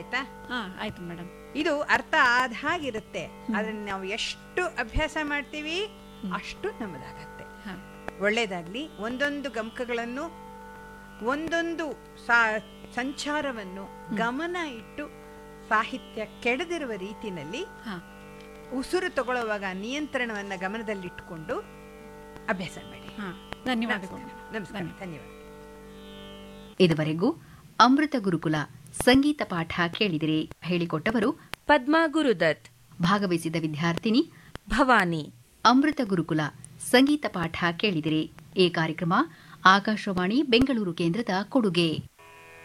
ಆಯ್ತಾ ಹಾ ಆಯ್ತು ಮೇಡಮ್ ಇದು ಅರ್ಥ ಆದ ಹಾಗಿರುತ್ತೆ ಅದನ್ನ ನಾವು ಎಷ್ಟು ಅಭ್ಯಾಸ ಮಾಡ್ತೀವಿ ಅಷ್ಟು ನಮ್ಮದಾಗತ್ತೆ ಹಾ ಒಳ್ಳೇದಾಗ್ಲಿ ಒಂದೊಂದು ಗಮಕಗಳನ್ನು ಒಂದೊಂದು ಸಾ- ಸಂಚಾರವನ್ನು ಗಮನ ಇಟ್ಟು ಸಾಹಿತ್ಯ ಕೆಡದಿರುವ ರೀತಿನಲ್ಲಿ ಹಾ ಉಸಿರು ತಗೊಳ್ಳುವಾಗ ನಿಯಂತ್ರಣವನ್ನ ಗಮನದಲ್ಲಿಟ್ಟುಕೊಂಡು ಅಭ್ಯಾಸ ಮಾಡಿ ಹಾ ಧನ್ಯವಾದಗಳು ನಮಸ್ಕಾರ ಧನ್ಯವಾದ ಇದುವರೆಗೂ ಅಮೃತ ಗುರುಕುಲ ಸಂಗೀತ ಪಾಠ ಕೇಳಿದಿರಿ ಹೇಳಿಕೊಟ್ಟವರು ಪದ್ಮಾ ಗುರುದತ್ ಭಾಗವಹಿಸಿದ ವಿದ್ಯಾರ್ಥಿನಿ ಭವಾನಿ ಅಮೃತ ಗುರುಕುಲ ಸಂಗೀತ ಪಾಠ ಕೇಳಿದಿರಿ ಈ ಕಾರ್ಯಕ್ರಮ ಆಕಾಶವಾಣಿ ಬೆಂಗಳೂರು ಕೇಂದ್ರದ ಕೊಡುಗೆ